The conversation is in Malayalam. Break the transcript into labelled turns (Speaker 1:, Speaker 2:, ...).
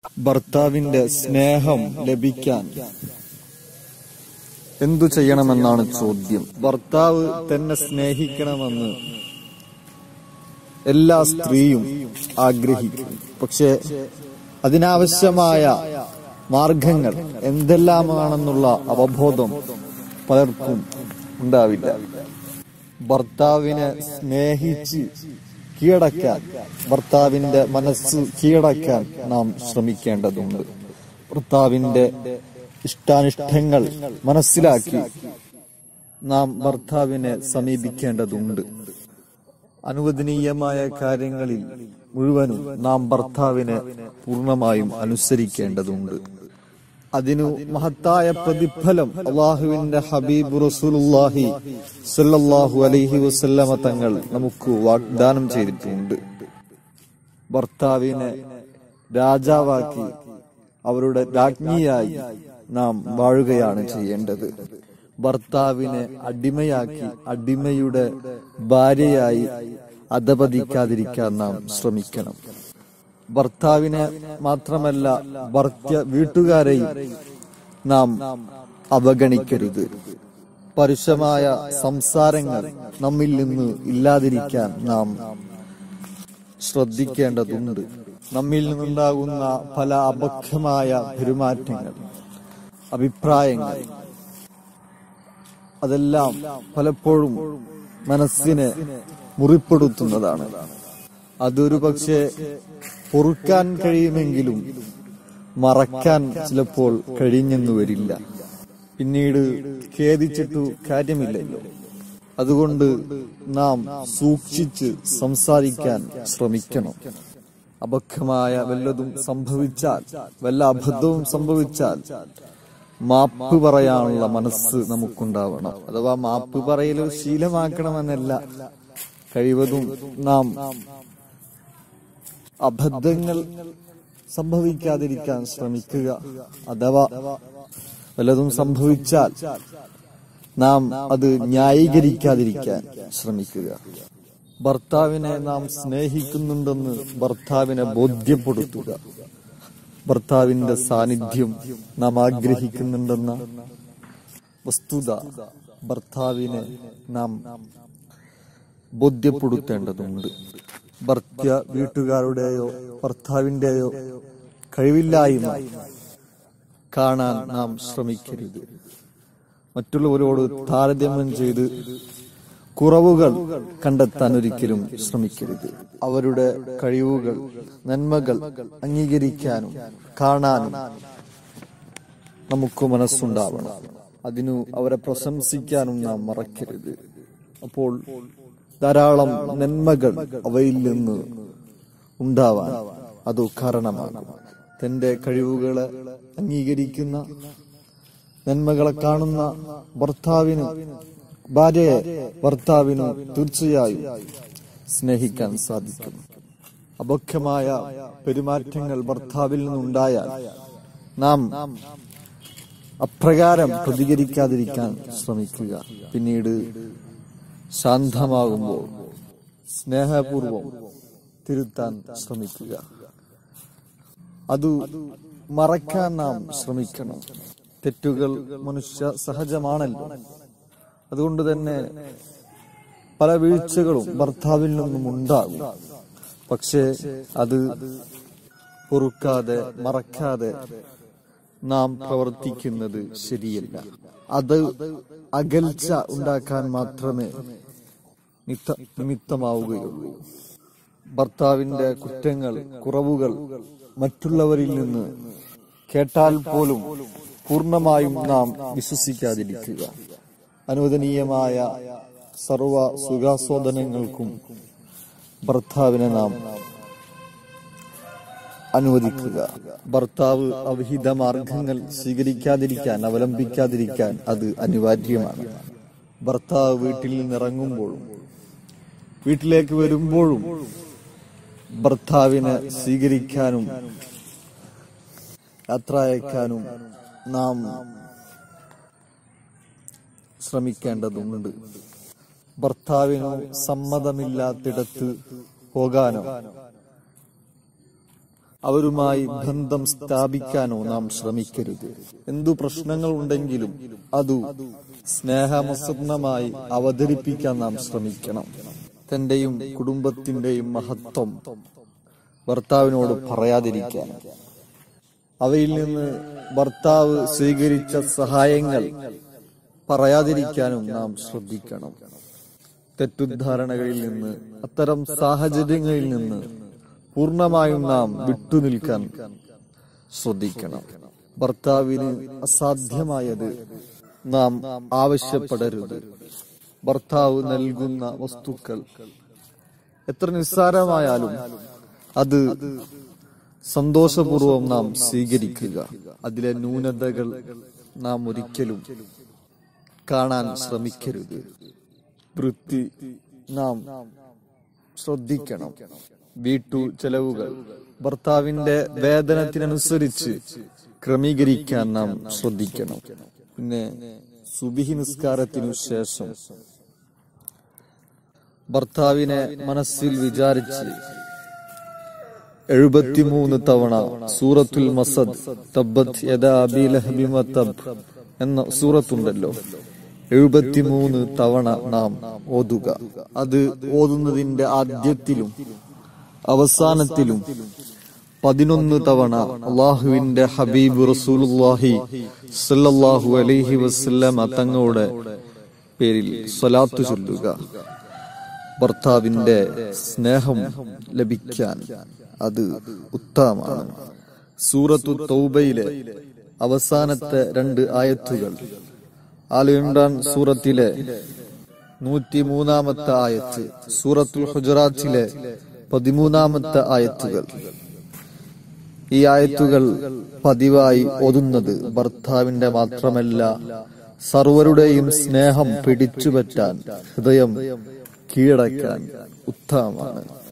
Speaker 1: ഭർത്താവിന്റെ സ്നേഹം ലഭിക്കാൻ എന്തു ചെയ്യണമെന്നാണ് ചോദ്യം ഭർത്താവ് തന്നെ സ്നേഹിക്കണമെന്ന് എല്ലാ സ്ത്രീയും ആഗ്രഹിക്കും പക്ഷെ അതിനാവശ്യമായ മാർഗങ്ങൾ എന്തെല്ലാമാണെന്നുള്ള അവബോധം പലർക്കും ഉണ്ടാവില്ല ഭർത്താവിനെ സ്നേഹിച്ച് കീഴടക്കാൻ ഭർത്താവിന്റെ മനസ്സ് കീഴടക്കാൻ നാം ശ്രമിക്കേണ്ടതുണ്ട് ഭർത്താവിന്റെ ഇഷ്ടാനിഷ്ടങ്ങൾ മനസ്സിലാക്കി നാം ഭർത്താവിനെ സമീപിക്കേണ്ടതുണ്ട് അനുവദനീയമായ കാര്യങ്ങളിൽ മുഴുവനും നാം ഭർത്താവിനെ പൂർണ്ണമായും അനുസരിക്കേണ്ടതുണ്ട് അതിനു മഹത്തായ പ്രതിഫലം അള്ളാഹുവിന്റെ ഹബീബ് റസൂലുള്ളാഹി സല്ലല്ലാഹു അലൈഹി വസല്ലമ തങ്ങൾ നമുക്ക് വാഗ്ദാനം ചെയ്തിട്ടുണ്ട് ഭർത്താവിനെ രാജാവാക്കി അവരുടെ രാജ്ഞിയായി നാം വാഴുകയാണ് ചെയ്യേണ്ടത് ഭർത്താവിനെ അടിമയാക്കി അടിമയുടെ ഭാര്യയായി അധപതിക്കാതിരിക്കാൻ നാം ശ്രമിക്കണം ഭർത്താവിനെ മാത്രമല്ല ഭർത്ത വീട്ടുകാരെയും നാം അവഗണിക്കരുത് പരുഷമായ സംസാരങ്ങൾ നമ്മിൽ നിന്ന് ഇല്ലാതിരിക്കാൻ നാം ശ്രദ്ധിക്കേണ്ടതുണ്ട് നമ്മിൽ നിന്നുണ്ടാകുന്ന പല അബദ്ധമായ പെരുമാറ്റങ്ങൾ അഭിപ്രായങ്ങൾ അതെല്ലാം പലപ്പോഴും മനസ്സിനെ മുറിപ്പെടുത്തുന്നതാണ് അതൊരു പക്ഷേ പൊറുക്കാൻ കഴിയുമെങ്കിലും മറക്കാൻ ചിലപ്പോൾ കഴിഞ്ഞെന്നു വരില്ല പിന്നീട് ഖേദിച്ചിട്ടു കാര്യമില്ലല്ലോ അതുകൊണ്ട് നാം സൂക്ഷിച്ച് സംസാരിക്കാൻ ശ്രമിക്കണം അബദ്ധമായ വല്ലതും സംഭവിച്ചാൽ വല്ല അബദ്ധവും സംഭവിച്ചാൽ മാപ്പ് പറയാനുള്ള മനസ്സ് നമുക്കുണ്ടാവണം അഥവാ മാപ്പ് പറയലോ ശീലമാക്കണമെന്നല്ല കഴിവതും നാം അബദ്ധങ്ങൾ സംഭവിക്കാതിരിക്കാൻ ശ്രമിക്കുക അഥവാ വല്ലതും സംഭവിച്ചാൽ നാം അത് ന്യായീകരിക്കാതിരിക്കാൻ ശ്രമിക്കുക ഭർത്താവിനെ നാം സ്നേഹിക്കുന്നുണ്ടെന്ന് ഭർത്താവിനെ ബോധ്യപ്പെടുത്തുക ഭർത്താവിന്റെ സാന്നിധ്യം നാം ആഗ്രഹിക്കുന്നുണ്ടെന്ന വസ്തുത ഭർത്താവിനെ നാം ബോധ്യപ്പെടുത്തേണ്ടതുണ്ട് ഭർത്ത വീട്ടുകാരുടെയോ ഭർത്താവിന്റെയോ കഴിവില്ലായ്മ കാണാൻ നാം ശ്രമിക്കരുത് മറ്റുള്ളവരോട് താരതമ്യം ചെയ്ത് കുറവുകൾ കണ്ടെത്താൻ ഒരിക്കലും ശ്രമിക്കരുത് അവരുടെ കഴിവുകൾ നന്മകൾ അംഗീകരിക്കാനും കാണാനും നമുക്ക് മനസ്സുണ്ടാവണം അതിനു അവരെ പ്രശംസിക്കാനും നാം മറക്കരുത് അപ്പോൾ ധാരാളം നന്മകൾ അവയിൽ നിന്ന് ഉണ്ടാവാൻ അത് കാരണമാകും തന്റെ കഴിവുകളെ അംഗീകരിക്കുന്ന നന്മകളെ കാണുന്ന ഭർത്താവിന് ഭാര്യയെ ഭർത്താവിന് തീർച്ചയായും സ്നേഹിക്കാൻ സാധിക്കും അബദ്ധമായ പെരുമാറ്റങ്ങൾ ഭർത്താവിൽ നിന്നുണ്ടായാൽ നാം അപ്രകാരം പ്രതികരിക്കാതിരിക്കാൻ ശ്രമിക്കുക പിന്നീട് ശാന്തമാകുമ്പോൾ സ്നേഹപൂർവം തിരുത്താൻ ശ്രമിക്കുക അത് മറക്കാൻ നാം ശ്രമിക്കണം തെറ്റുകൾ മനുഷ്യ സഹജമാണല്ലോ അതുകൊണ്ട് തന്നെ പല വീഴ്ചകളും ഭർത്താവിൽ നിന്നും ഉണ്ടാകും പക്ഷേ അത് പൊറുക്കാതെ മറക്കാതെ നാം പ്രവർത്തിക്കുന്നത് ശരിയല്ല അത് അകൽച്ച ഉണ്ടാക്കാൻ മാത്രമേ നിത്ത- നിമിത്തമാവുകയുള്ളൂ ഭർത്താവിന്റെ കുറ്റങ്ങൾ കുറവുകൾ മറ്റുള്ളവരിൽ നിന്ന് കേട്ടാൽ പോലും പൂർണ്ണമായും നാം വിശ്വസിക്കാതിരിക്കുക അനുവദനീയമായ സർവ സുഖാസ്വാദനങ്ങൾക്കും ഭർത്താവിനെ നാം അനുവദിക്കുക ഭർത്താവ് അവിഹിത മാർഗങ്ങൾ സ്വീകരിക്കാതിരിക്കാൻ അവലംബിക്കാതിരിക്കാൻ അത് അനിവാര്യമാണ് ഭർത്താവ് വീട്ടിൽ നിന്നിറങ്ങുമ്പോഴും വീട്ടിലേക്ക് വരുമ്പോഴും ഭർത്താവിനെ സ്വീകരിക്കാനും യാത്ര അയക്കാനും നാം ശ്രമിക്കേണ്ടതുണ്ട് ഭർത്താവിനു സമ്മതമില്ലാത്തിടത്ത് പോകാനോ അവരുമായി ബന്ധം സ്ഥാപിക്കാനോ നാം ശ്രമിക്കരുത് എന്തു പ്രശ്നങ്ങൾ ഉണ്ടെങ്കിലും അതു സ്നേഹമസൃണമായി അവതരിപ്പിക്കാൻ നാം ശ്രമിക്കണം തന്റെയും കുടുംബത്തിന്റെയും മഹത്വം ഭർത്താവിനോട് പറയാതിരിക്കാൻ അവയിൽ നിന്ന് ഭർത്താവ് സ്വീകരിച്ച സഹായങ്ങൾ പറയാതിരിക്കാനും നാം ശ്രദ്ധിക്കണം തെറ്റുദ്ധാരണകളിൽ നിന്ന് അത്തരം സാഹചര്യങ്ങളിൽ നിന്ന് പൂർണ്ണമായും നാം വിട്ടുനിൽക്കാൻ ശ്രദ്ധിക്കണം ഭർത്താവിന് അസാധ്യമായത് നാം ആവശ്യപ്പെടരുത് ഭർത്താവ് നൽകുന്ന വസ്തുക്കൾ എത്ര നിസ്സാരമായാലും അത് സന്തോഷപൂർവം നാം സ്വീകരിക്കുക അതിലെ ന്യൂനതകൾ നാം ഒരിക്കലും കാണാൻ ശ്രമിക്കരുത് വൃത്തി നാം ശ്രദ്ധിക്കണം വീട്ടു ചെലവുകൾ ഭർത്താവിന്റെ വേതനത്തിനനുസരിച്ച് ക്രമീകരിക്കാൻ നാം ശ്രദ്ധിക്കണം പിന്നെ സുബിഹി നിസ്കാരത്തിനു ശേഷം ഭർത്താവിനെ മനസ്സിൽ വിചാരിച്ച് എഴുപത്തിമൂന്ന് തവണ സൂറത്തുൽ മസദ് തബ്ബത് യദാ അബീ ലഹബി വതബ് എന്ന സൂറത്തുണ്ടല്ലോ എഴുപത്തിമൂന്ന് തവണ നാം ഓതുക അത് ഓതുന്നതിന്റെ ആദ്യത്തിലും അവസാനത്തിലും പതിനൊന്ന് തവണ അള്ളാഹുവിന്റെ ഹബീബ് റസൂലുല്ലാഹി സല്ലല്ലാഹു അലൈഹി വസല്ലമ തങ്ങളുടെ പേരിൽ സ്വലാത്തു ചൊല്ലുക ഭർത്താവിന്റെ സ്നേഹം ലഭിക്കാൻ അത് ഉത്തമമാണ് സൂറത്തു തൗബയിലെ അവസാനത്തെ രണ്ട് ആയത്തുകൾ ആലു ഇമ്രാൻ സൂറത്തിലെ നൂറ്റി മൂന്നാമത്തെ ആയത്ത് സൂറത്തുൽ ഹുജറാത്തിലെ പതിമൂന്നാമത്തെ ആയത്തുകൾ ഈ ആയത്തുകൾ പതിവായി ഒതുന്നത് ഭർത്താവിന്റെ മാത്രമല്ല സർവരുടെയും സ്നേഹം പിടിച്ചുപറ്റാൻ ഹൃദയം കീഴടക്കാൻ ഉത്തമമാണ്